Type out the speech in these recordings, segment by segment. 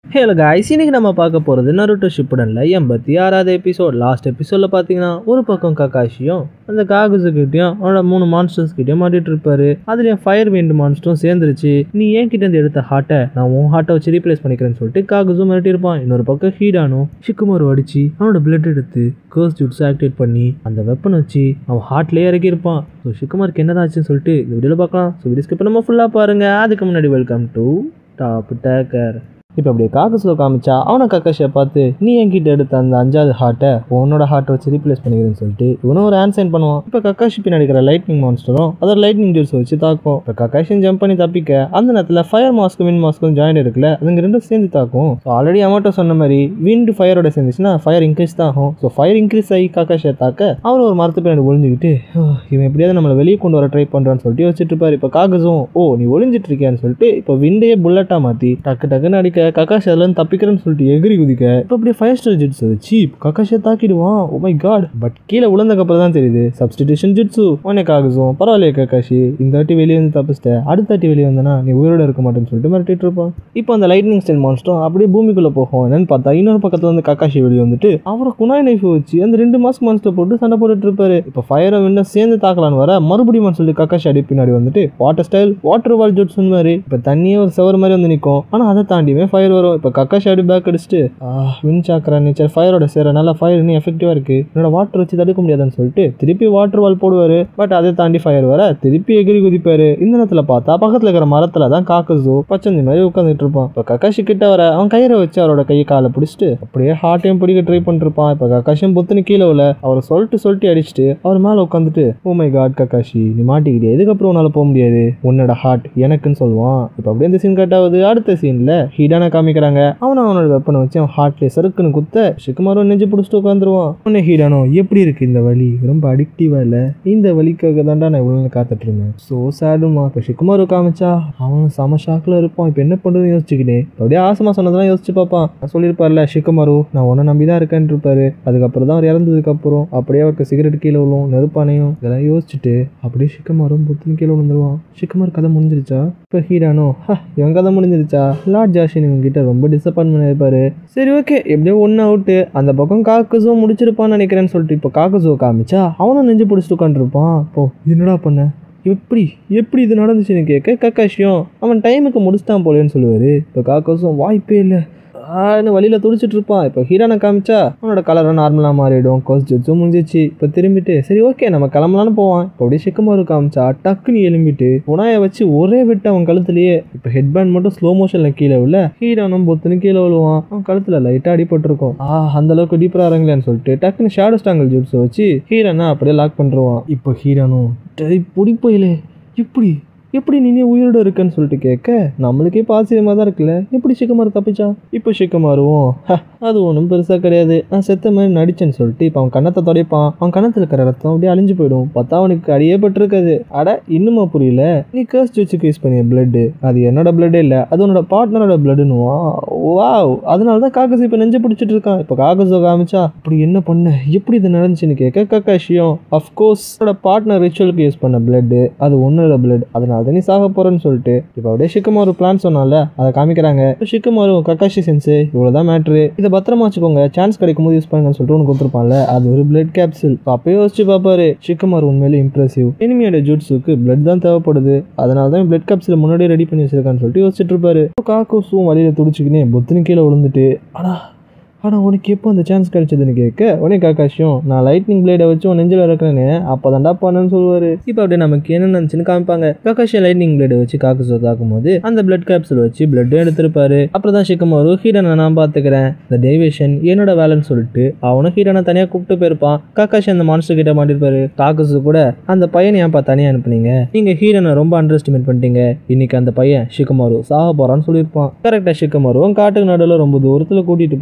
ஹேல guys இன்னைக்கு நம்ம பார்க்க போகிறது நருட்டோ ஷிப்புடனில் எண்பத்தி ஆறாவது எபிசோட் லாஸ்ட் எபிசோடில் பார்த்தீங்கன்னா ஒரு பக்கம் கக்காஷியும் அந்த காகுசுக்கிட்டையும் அவனோட மூணு மான்ஸ்டர்ஸ் கிட்டயும் மாட்டிட்டு இருப்பாரு அதுலேயும் ஃபயர் விண்ட் மான்ஸ்டரும் சேர்ந்துருச்சு நீ என் கிட்ட இருந்து எடுத்த ஹார்ட்டை நான் உன் ஹார்ட்டை வச்சு ரீப்ளேஸ் பண்ணிக்கிறேன்னு சொல்லிட்டு காகுசும் மிரட்டி இருப்பான் இன்னொரு பக்கம் ஹீடானும் ஷிக்குமாரு அடிச்சு அவனோட பிளட் எடுத்து கேர்ஸ் ஜூட்ஸ் ஆக்டிவேட் பண்ணி அந்த வெப்பனை வச்சு அவன் ஹார்ட்லேயே இறக்கியிருப்பான் ஸோ ஷிக்குமாருக்கு என்னதாச்சுன்னு சொல்லிட்டு இந்த வீடியோவில் பார்க்கலாம் ஸோ வீடியோ ஸ்கிப் நம்ம ஃபுல்லாக பாருங்க அதுக்கு முன்னாடி வெல்கம் டு டாப் டேக்கர் இப்போ அப்படியே காக்கஸில் காமிச்சா அவனை கக்காஷியை பார்த்து நீ என்கிட்ட எடுத்த அந்த அஞ்சாவது ஹார்ட்டை உன்னோட ஹார்ட்டை வச்சு ரீப்ளேஸ் பண்ணிக்கிறேன்னு சொல்லிட்டு இவனும் ஒரு ஆன்சைன் பண்ணுவான் இப்போ கக்காஷி பின்னாடி இருக்கிற லைட்னிங் மான்ஸ்டரும் அதோட லைட்னிங் ஜூஸ் வச்சு தாக்கும் இப்போ கக்காஷியும் ஜம்ப் பண்ணி தப்பிக்க அந்த நேரத்தில் ஃபயர் மாஸ்க்கும் வின் மாஸ்க்கும் ஜாயின் இருக்குல்ல அதுங்க ரெண்டும் சேர்ந்து தாக்கும் ஸோ ஆல்ரெடி அமௌண்ட்டை சொன்ன மாதிரி விண்ட் ஃபயரோட சேர்ந்துச்சுன்னா ஃபயர் இன்க்ரீஸ் தான் ஆகும் ஸோ ஃபயர் இன்க்ரீஸ் ஆகி காக்காஷியை தாக்க அவர் ஒரு மரத்து பின்னாடி ஒளிஞ்சுக்கிட்டு "ஓ, இவன் எப்படியாவது நம்மளை வெளியே கொண்டு வர ட்ரை பண்ணுறான்னு சொல்லிட்டு யோசிச்சுட்டு இருப்பாரு இப்போ காகஸும் ஓ நீ ஒளிஞ்சிட்டு இருக்கியான்னு சொல்லிட்டு இப்போ விண்டையே புல்லட்டாக மாற்றி டக்கு டக்குன்னு அடிக்க கக்காஷ் அதுலேருந்து தப்பிக்கிறேன்னு சொல்லிட்டு எகிரி குதிக்க இப்போ அப்படியே ஃபைவ் ஸ்டார் ஜிட்ஸ் வச்சு கக்காஷியை தாக்கிடுவான் ஓ மை காட் பட் கீழே விழுந்தக்கப்புறம் தான் தெரியுது சப்ஸ்டிடியூஷன் ஜிட்ஸு உனே காகஸும் பரவாயில்லையே கக்காஷி இந்த வாட்டி வெளியே வந்து தப்பிச்சிட்ட அடுத்த வாட்டி வெளியே வந்தனா நீ உயிரோட இருக்க மாட்டேன்னு சொல்லிட்டு மிரட்டிட்டு இருப்பான் இப்போ அந்த லைட்னிங் ஸ்டைல் மான்ஸ்டரும் அப்படியே பூமிக்குள்ளே போகும் என்னன்னு பார்த்தா இன்னொரு பக்கத்தில் வந்து கக்காஷி வெளியே வந்துட்டு அவரை குனாய் நைஃப் வச்சு அந்த ரெண்டு மாஸ்க் மான்ஸ்டர் போட்டு சண்டை போட்டுட்டு இருப்பாரு இப்போ ஃபயரை விண்ட சேர்ந்து தாக்கலான்னு வர மறுபடியும் சொல்லி கக்காஷி அடி பின்னாடி வந்துட்டு வாட்டர் ஸ்டைல் வாட்டர் வால் ஜோட்ஸ் மாதிரி இப்போ தண்ணியே ஒரு செவர் மாதிரி வந்து நிற்கும் ஆனால் அதை தாண்டியுமே ஃபயர் வரும் இப்போ கக்காஷி அடி பேக் அடிச்சுட்டு வின் சாக்கரா நேச்சர் ஃபயரோட சேர நல்லா ஃபயர் இன்னும் எஃபெக்டிவாக இருக்கு என்னோட வாட்டர் வச்சு தடுக்க முடியாதுன்னு சொல்லிட்டு திருப்பி வாட்டர் வால் போடுவார் பட் அதை தாண்டி ஃபயர் வர திருப்பி எகிரி குதிப்பாரு இந்த நேரத்தில் பார்த்தா பக்கத்தில் இருக்கிற மரத்தில் தான் காக்கஸோ பச்சந்தி மாதிரி உட்காந்துட்டு இருப்பான் இப்போ கக்காஷி கிட்ட வர அவன் கயிறை வச்சு அவரோட கையை காலை பிடிச்சிட்டு அப்படியே ஹார்ட்டையும் பிடிக்க ட்ரை பண்ணிருப்பான் இப்போ கக்காஷியும் புத்துன்னு கீழே உள்ள அவரை சொல்லிட்டு சொல்லிட்டு அடிச்சுட்டு அவர் மேலே உட்காந்துட்டு ஓ மை காட் கக்காஷி நீ மாட்டிக்கிட்டே இதுக்கப்புறம் உன்னால போக முடியாது உன்னோட ஹார்ட் எனக்குன்னு சொல்லுவான் இப்போ அப்படியே இந்த சீன் கட் ஆகுது அடுத்த சீனில் ஹீடான காமிக்கிறாங்க அவன் அவனோட வெப்பனை வச்சு அவன் ஹார்ட்லேயே சறுக்குன்னு குத்த ஷிக்குமாரும் நெஞ்சு பிடிச்சிட்டு உட்காந்துருவான் உன்னை ஹீடானோ எப்படி இருக்கு இந்த வலி ரொம்ப அடிக்டிவா இல்லை இந்த வலிக்காக தான்டா நான் இவ்வளோ காத்துட்டு இருந்தேன் ஸோ சேடுமா இப்போ ஷிக்குமாரு காமிச்சா அவன் செம ஷாக்கில் இருப்பான் இப்போ என்ன பண்ணுறதுன்னு யோசிச்சுக்கிட்டே அப்படியே ஆசமா சொன்னதெல்லாம் யோசிச்சு பார்ப்பான் நான் சொல்லியிருப்பார்ல ஷிக்குமாரு நான் உன்னை நம்பி தான் இருக்கேன்னு இருப்பாரு அதுக்கப்புறம் தான் அவர் இறந்ததுக்கப்புறம் அப்படியே அவருக்கு சிகரெட் கீழே விழும் நெருப்பானையும் இதெல்லாம் யோசிச்சுட்டு அப்படியே ஷிக்குமாரும் புத்துன்னு கீழே விழுந்துருவான் ஷிக்குமார் கதை முடிஞ்சிருச்சா இப்போ ஹீடானோ "ஹ, இவன் கதை முடிஞ்சிருச்சா லார்ட் ஜாஷின் இவங்கிட்ட ரொம்ப டிசப்பாயின்மெண்ட் இருப்பாரு சரி ஓகே எப்படியோ ஒன்று அவுட்டு அந்த பக்கம் காக்கஸோ முடிச்சிருப்பான்னு நினைக்கிறேன்னு சொல்லிட்டு இப்போ காக்கஸோ காமிச்சா அவனும் நெஞ்சு பிடிச்சிட்டு உட்காந்துருப்பான் இப்போ என்னடா பண்ண எப்படி எப்படி இது நடந்துச்சுன்னு கேட்க கக்காஷியம் அவன் டைமுக்கு முடிச்சிட்டான் போலேன்னு சொல்லுவார் இப்போ காக்கஸும் வாய்ப்பே இல்லை ஆன்னு வழியில் துடிச்சிட்டு இருப்பான் இப்போ ஹீரோனை காமிச்சா அவனோட கலரும் நார்மலாக மாறிடும் கோஸ் ஜட்ஸும் முடிஞ்சிச்சு இப்போ திரும்பிட்டு சரி ஓகே நம்ம கிளம்பலான்னு போவான் இப்போ அப்படியே சிக்கமாரு காமிச்சா டக்குன்னு எலும்பிட்டு புனாயை வச்சு ஒரே விட்டு அவன் கழுத்துலயே இப்போ ஹெட் பேண்ட் மட்டும் ஸ்லோ மோஷனில் கீழே விழ ஹீரோனும் பொத்துன்னு கீழே விழுவான் அவன் கழுத்தில் லைட்டாக அடிபட்டிருக்கும் ஆ அந்த அளவுக்கு டீப்பராக இறங்கலன்னு சொல்லிட்டு டக்குன்னு ஷேடோ ஸ்டாங்கல் ஜூட்ஸை வச்சு ஹீரோனை அப்படியே லாக் பண்ணுருவான் இப்போ ஹீரோனும் டேய் பிடிப்பையிலே இப்படி எப்படி நீ உயிரோட இருக்கன்னு சொல்லிட்டு கேட்க நம்மளுக்கே இப்போ ஆச்சரியமாக தான் இருக்குல்ல எப்படி சிக்கமாரு தப்பிச்சா இப்போ சிக்கமாருவும் "ஹ, அது ஒன்றும் பெருசாக கிடையாது நான் செத்த மாதிரி நடிச்சேன்னு சொல்லிட்டு இப்போ அவன் கண்ணத்தை தொடைப்பான் அவன் கண்ணத்தில் இருக்கிற ரத்தம் அப்படியே அழிஞ்சு போயிடும் பார்த்தா அவனுக்கு அடியே பட்டிருக்காது அட இன்னுமா புரியல நீ கேர்ஸ் வச்சுக்கு யூஸ் பண்ணிய பிளட்டு அது என்னோட பிளட்டே இல்லை அது உன்னோட பார்ட்னரோட பிளட்டுன்னுவா வாவ் அதனால தான் காக்கஸ் இப்போ நெஞ்சு பிடிச்சிட்டு இருக்கான் இப்போ காக்கஸோ காமிச்சா அப்படி என்ன பண்ண எப்படி இது நடந்துச்சுன்னு கேட்க கக்காஷியம் அஃப்கோர்ஸ் என்னோட பார்ட்னர் ரிச்சுவலுக்கு யூஸ் பண்ண பிளட்டு அது உன்னோட பிளட் அதனால தான் நீ சாக போறேன்னு சொல்லிட்டு இப்போ அப்படியே ஷிக்குமாரு பிளான் சொன்னால அதை காமிக்கிறாங்க இப்போ ஷிக்குமாரு கக்காஷி சென்ஸு இவ்வளோதான் மேட்ரு இதை பத்திரமா வச்சுக்கோங்க சான்ஸ் கிடைக்கும் போது யூஸ் பண்ணுங்கன்னு சொல்லிட்டு ஒன்று கொடுத்துருப்பான்ல அது ஒரு பிளட் கேப்சூல் இப்போ அப்பயே யோசிச்சு பார்ப்பாரு ஷிக்குமாரு உண்மையிலே இம்ப்ரெசிவ் எனிமியோட ஜூட்ஸுக்கு பிளட் தான் தேவைப்படுது அதனால தான் பிளட் கேப்சூல் முன்னாடியே ரெடி பண்ணி வச்சிருக்கான்னு சொல்லிட்டு யோசிச்சுட்டு இருப்பாரு காக்கூஸும் வழியில துடிச்சுக்கினே புத்துன்னு கீழே விழுந்துட்டு ஆனா ஆனால் உனக்கு எப்போ அந்த சான்ஸ் கிடைச்சதுன்னு கேட்க உடனே காக்காஷியம் நான் லைட்னிங் பிளேடை வச்சு உன் நெஞ்சில் இறக்குறேன்னு அப்போ தாண்டா பண்ணேன்னு சொல்லுவார் இப்போ அப்படியே நமக்கு என்ன நினச்சுன்னு காமிப்பாங்க காக்காஷியம் லைட்னிங் பிளேடை வச்சு காக்கஸை தாக்கும்போது அந்த பிளட் கேப்சூல் வச்சு பிளட்டும் எடுத்திருப்பாரு அப்புறம் தான் ஷிக்கமாரு ஹீரனை நான் பார்த்துக்கிறேன் இந்த டேவேஷன் என்னோட வேலைன்னு சொல்லிட்டு அவனும் ஹீரனை தனியாக கூப்பிட்டு போயிருப்பான் காக்காஷி அந்த மான்ஸ்டர் கிட்ட மாட்டிருப்பாரு காக்கஸு கூட அந்த பையனை ஏன்ப்பா தனியாக அனுப்புனீங்க நீங்கள் ஹீரனை ரொம்ப அண்டர் எஸ்டிமேட் பண்ணிட்டீங்க இன்னைக்கு அந்த பையன் ஷிக்கமாரு சாக போறான்னு சொல்லியிருப்பான் கரெக்டாக ஷிக்கமாருவும் காட்டுக்கு நடுவில் ரொம்ப தூரத்தில் கூட்டிட்டு போயிட்டு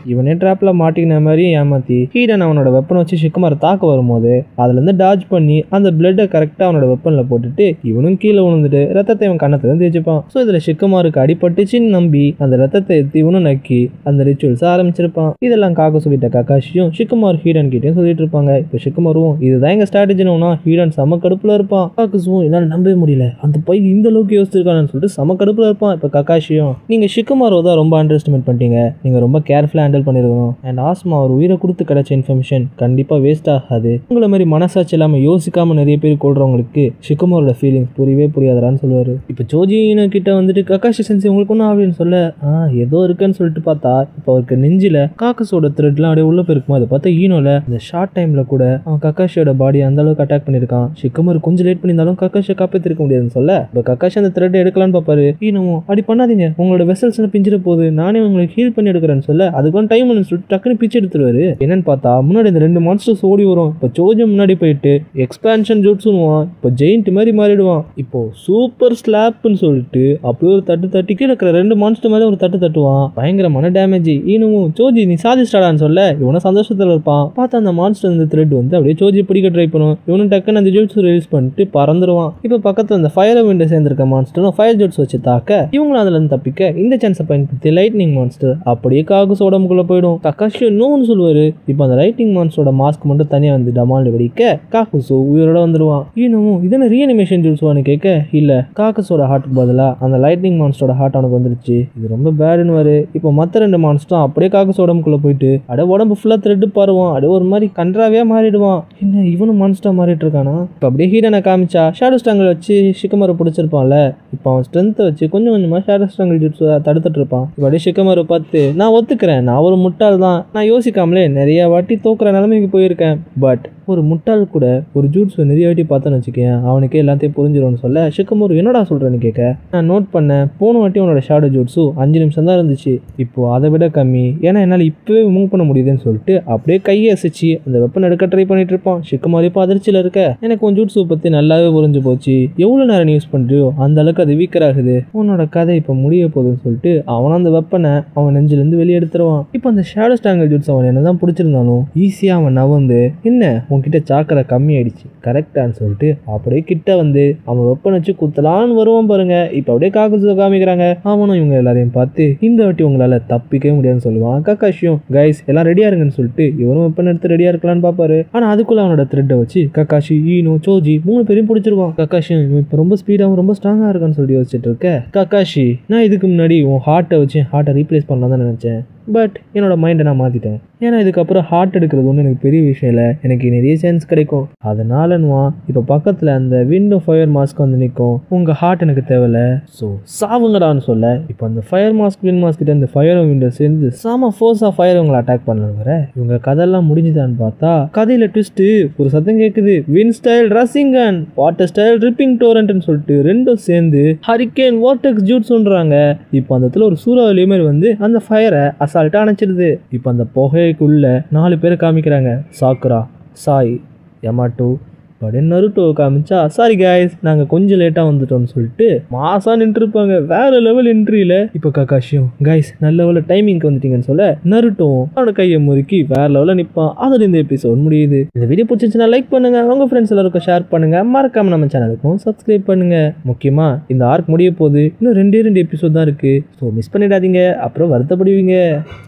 இவனே ட்ராப்ல மாட்டிக்கின மாதிரி ஏமாத்தி ஹீடன் அவனோட வெப்பனை வச்சு ஷிக்குமாரை தாக்க வரும்போது அதுல இருந்து டாஜ் பண்ணி அந்த பிளட்டை கரெக்டா அவனோட வெப்பன்ல போட்டுட்டு இவனும் கீழே விழுந்துட்டு ரத்தத்தை இவன் கண்ணத்துல இருந்து தேய்ச்சிப்பான் ஸோ இதுல ஷிக்குமாருக்கு அடிபட்டுச்சின்னு நம்பி அந்த ரத்தத்தை எடுத்து இவனும் நக்கி அந்த ரிச்சுவல்ஸ் ஆரம்பிச்சிருப்பான் இதெல்லாம் காக்க சொல்லிட்ட கக்காஷியும் ஷிக்குமார் ஹீடன் கிட்டயும் சொல்லிட்டு இருப்பாங்க இப்போ ஷிக்குமாரும் இதுதான் எங்க ஸ்ட்ராட்டஜினா ஹீடன் செம கடுப்புல இருப்பான் காக்கசுவும் என்னால நம்பவே முடியல அந்த பையன் இந்த அளவுக்கு யோசிச்சிருக்கானு சொல்லிட்டு செம கடுப்புல இருப்பான் இப்போ கக்காஷியும் நீங்க ஷிக்குமாரோ தான் ரொம்ப அண்டர் எஸ்டிமேட் பண்ணிட்டீங்க நீங்க ரொம்ப கேர்ஃபுல்லா ஹேண்டில் பண்ணிருக்கணும் அண்ட் ஆஸ்மா ஒரு உயிரை கொடுத்து கிடைச்ச இன்ஃபர்மேஷன் கண்டிப்பா வேஸ்ட் ஆகாது உங்களை மாதிரி மனசாட்சி இல்லாம யோசிக்காம நிறைய பேர் கொள்றவங்களுக்கு ஷிக்குமாரோட ஃபீலிங்ஸ் புரியவே புரியாதரான்னு சொல்லுவாரு இப்போ ஜோஜினோ கிட்ட வந்துட்டு கக்காஷி சென்சி உங்களுக்கு ஒன்றும் அப்படின்னு சொல்ல ஆ ஏதோ இருக்குன்னு சொல்லிட்டு பார்த்தா இப்போ அவருக்கு நெஞ்சில காக்கஸோட த்ரெட்லாம் அப்படியே உள்ள போயிருக்குமா அதை பார்த்தா ஈனோல இந்த ஷார்ட் டைம்ல கூட அவன் கக்காஷியோட பாடி அந்த அளவுக்கு அட்டாக் பண்ணியிருக்கான் ஷிக்குமார் கொஞ்சம் லேட் பண்ணியிருந்தாலும் கக்காஷியை காப்பாத்திருக்க முடியாதுன்னு சொல்ல இப்போ கக்காஷி அந்த த்ரெட் எடுக்கலான்னு பார்ப்பாரு ஈனவும் அப்படி பண்ணாதீங்க உங்களோட வெசல்ஸ் பிஞ்சிட போகுது நானே உங்களுக்கு ஹீல் பண்ணி எடுக்கிறேன்னு சொல்ல அதுக்கு டைம் சொல்லிட்டு டக்குன்னு பிச்சு எடுத்துருவாரு என்னன்னு பார்த்தா முன்னாடி இந்த ரெண்டு மான்ஸ்டர்ஸ் ஓடி வரும் இப்போ ஜோஜோ முன்னாடி போயிட்டு எக்ஸ்பான்ஷன் ஜூட்ஸுன்னுவான் இப்போ ஜெயிண்ட் மாதிரி மாறிடுவான் இப்போ சூப்பர் ஸ்லாப்னு சொல்லிட்டு அப்படியே ஒரு தட்டு தட்டி கீழே இருக்கிற ரெண்டு மான்ஸ்டர் மேலே ஒரு தட்டு தட்டுவான் பயங்கரமான டேமேஜ் ஈனவும் ஜோஜி நீ சாதிச்சிட்டாடான்னு சொல்ல இவனும் சந்தோஷத்தில் இருப்பான் பார்த்தா அந்த மான்ஸ்டர் இந்த த்ரெட் வந்து அப்படியே ஜோஜி பிடிக்க ட்ரை பண்ணும் இவனும் டக்குன்னு அந்த ஜூட்ஸ் ரிலீஸ் பண்ணிட்டு பறந்துருவான் இப்போ பக்கத்தில் அந்த ஃபயர் விண்டோ சேர்ந்திருக்க மான்ஸ்டரும் ஃபயர் ஜூட்ஸ் வச்சு தாக்க இவங்களும் அதுல இருந்து தப்பிக்க இந்த சான்ஸை பயன்படுத்தி லைட்னிங் மான்ஸ்டர் அப்படியே காகுஸ் உடம்புக்குள்ள போயிடும் கக்காஷியோ நோன்னு சொல்லுவாரு இப்போ அந்த லைட்டிங் மான்ஸ்டரோட மாஸ்க் மட்டும் தனியாக வந்து டமால் வெடிக்க காக்குசு உயிரோட வந்துடுவான் ஈனமும் இதென்ன ரீஅனிமேஷன் ஜூட்ஸ்வான்னு கேட்க இல்ல காக்கஸோட ஹார்ட்டுக்கு பதிலாக அந்த லைட்னிங் மான்ஸ்டரோட ஹார்ட் அவனுக்கு வந்துருச்சு இது ரொம்ப பேடுன்னு வரு இப்போ மற்ற ரெண்டு மான்ஸ்டரும் அப்படியே காக்கஸ் உடம்புக்குள்ள போயிட்டு அட உடம்பு ஃபுல்லாக த்ரெட்டு பாருவான் அட ஒரு மாதிரி கன்றாவே மாறிடுவான் என்ன இவனும் மான்ஸ்டா மாறிட்டு இருக்கானா இப்போ அப்படியே ஹீடனை காமிச்சா ஷேடோ ஸ்டாங்கில் வச்சு ஷிக்கமரை பிடிச்சிருப்பான்ல இப்போ அவன் ஸ்ட்ரென்த்தை வச்சு கொஞ்சம் கொஞ்சமாக ஷேடோ ஸ்டாங்கில் ஜூட்ஸ் தடுத்துட்டு இருப்பான் இப்போ அப்படியே ஷிக்கமரை பார்த்து நான் ஒத்துக்கிறேன் நான் ஒரு முட்டாள் தான் நான் யோசிக்காமலே நிறைய வாட்டி தோக்குற நிலைமைக்கு போயிருக்கேன் பட் ஒரு முட்டாள் கூட ஒரு ஜூட்ஸ் நிறைய வாட்டி பார்த்தேன்னு வச்சுக்கேன் அவனுக்கே எல்லாத்தையும் புரிஞ்சிடும்னு சொல்ல ஷிக்கமோரு என்னடா சொல்கிறேன்னு கேட்க நான் நோட் பண்ணேன் போன வாட்டி உன்னோட ஷேடோ ஜூட்ஸு அஞ்சு நிமிஷம் தான் இருந்துச்சு இப்போ அதை விட கம்மி ஏன்னா என்னால் இப்போவே மூவ் பண்ண முடியுதுன்னு சொல்லிட்டு அப்படியே கையை அசைச்சு அந்த வெப்பன் எடுக்க ட்ரை பண்ணிட்டு இருப்பான் ஷிக்கமாரி இப்போ அதிர்ச்சியில் இருக்க எனக்கு உன் ஜூட்ஸு பற்றி நல்லாவே புரிஞ்சு போச்சு எவ்வளோ நேரம் யூஸ் பண்ணுறியோ அந்த அளவுக்கு அது வீக்கர் ஆகுது உன்னோட கதை இப்போ முடிய போகுதுன்னு சொல்லிட்டு அவன் அந்த வெப்பனை அவன் நெஞ்சிலேருந்து வெளியே எடுத்துருவான் இப்போ அந்த ஷேடோ ஸ்டாங்கல் ஜூட்ஸ் அவன் என்ன தான் பிடிச்சிருந்தாலும் ஈஸியாக அவன் நவந்து என்ன உன்கிட்ட சாக்கரை கம்மி ஆயிடுச்சு கரெக்டான்னு சொல்லிட்டு அப்படியே கிட்ட வந்து அவன் வெப்பன் வச்சு குத்தலான்னு வருவான் பாருங்க இப்போ அப்படியே காக்கசு காமிக்கிறாங்க அவனும் இவங்க எல்லாரையும் பார்த்து இந்த வாட்டி உங்களால தப்பிக்கவே முடியாதுன்னு சொல்லுவான் கக்காஷியும் கைஸ் எல்லாம் ரெடியா இருங்கன்னு சொல்லிட்டு இவரும் வெப்பன் எடுத்து ரெடியா இருக்கலாம்னு பார்ப்பாரு ஆனா அதுக்குள்ள அவனோட த்ரெட்டை வச்சு கக்காஷி ஈனோ சோஜி மூணு பேரையும் பிடிச்சிருவான் கக்காஷியும் இவன் இப்போ ரொம்ப ஸ்பீடாகவும் ரொம்ப ஸ்ட்ராங்கா இருக்கான்னு சொல்லி யோசிச்சுட்டு இருக்க கக்காஷி நான் இதுக்கு முன்னாடி உன் ஹார்ட்டை வச்சு ஹார்ட்டை ரீப்ளேஸ் பண்ணலாம் தான் நினைச்சேன் பட் என்னோட மைண்டை நான் மாற்றிட்டேன் ஏன்னா இதுக்கப்புறம் ஹார்ட் எடுக்கிறது ஒன்றும் எனக்கு பெரிய விஷயம் இல்லை எனக்கு நிறைய சான்ஸ் கிடைக்கும் அதனாலன்னுவா இப்போ பக்கத்தில் அந்த விண்டோ ஃபயர் மாஸ்க் வந்து நிற்கும் உங்கள் ஹார்ட் எனக்கு தேவையில்ல ஸோ சாவுங்கடான்னு சொல்ல இப்போ அந்த ஃபயர் மாஸ்க் வின் மாஸ்க் கிட்ட இந்த ஃபயர் விண்டோ சேர்ந்து சாம ஃபோர்ஸாக ஃபயர் இவங்களை அட்டாக் பண்ணல வர இவங்க கதையெல்லாம் முடிஞ்சுதான்னு பார்த்தா கதையில் ட்விஸ்ட்டு ஒரு சத்தம் கேட்குது வின் ஸ்டைல் ரசிங்கன் வாட்டர் ஸ்டைல் ரிப்பிங் டோரண்ட்னு சொல்லிட்டு ரெண்டும் சேர்ந்து ஹரிக்கேன் வாட்டெக்ஸ் ஜூட் சொல்கிறாங்க இப்போ அந்த இடத்துல ஒரு சூறாவளி மாதிரி வந்து அந்த ஃபயரை அசால்ட்டாக அணைச்சிடுது இப்போ அந்த புகைக்குள்ள நாலு பேரை காமிக்கிறாங்க சாக்குரா சாய் யமாட்டோ அப்படின்னு நருட்டோ காமிச்சா சாரி guys நாங்கள் கொஞ்சம் லேட்டாக வந்துட்டோம்னு சொல்லிட்டு மாசா நின்றுருப்பாங்க வேற லெவல் என்ட்ரியில் இப்போ கக்காஷியும் கைஸ் நல்ல லெவலில் டைமிங்க்கு வந்துட்டீங்கன்னு சொல்ல நருட்டோவும் அவனோட கையை முறுக்கி வேற லெவலில் நிற்பான் அதோட இந்த எபிசோட் முடியுது இந்த வீடியோ பிடிச்சிருந்துச்சுன்னா லைக் பண்ணுங்க உங்க ஃப்ரெண்ட்ஸ் எல்லாருக்கும் ஷேர் பண்ணுங்க மறக்காம நம்ம சேனலுக்கும் சப்ஸ்கிரைப் பண்ணுங்க முக்கியமா இந்த ஆர்க் முடிய போகுது இன்னும் ரெண்டே ரெண்டு எபிசோட் தான் இருக்கு ஸோ மிஸ் பண்ணிடாதீங்க அப்புறம் வருத்தப்படுவீங்க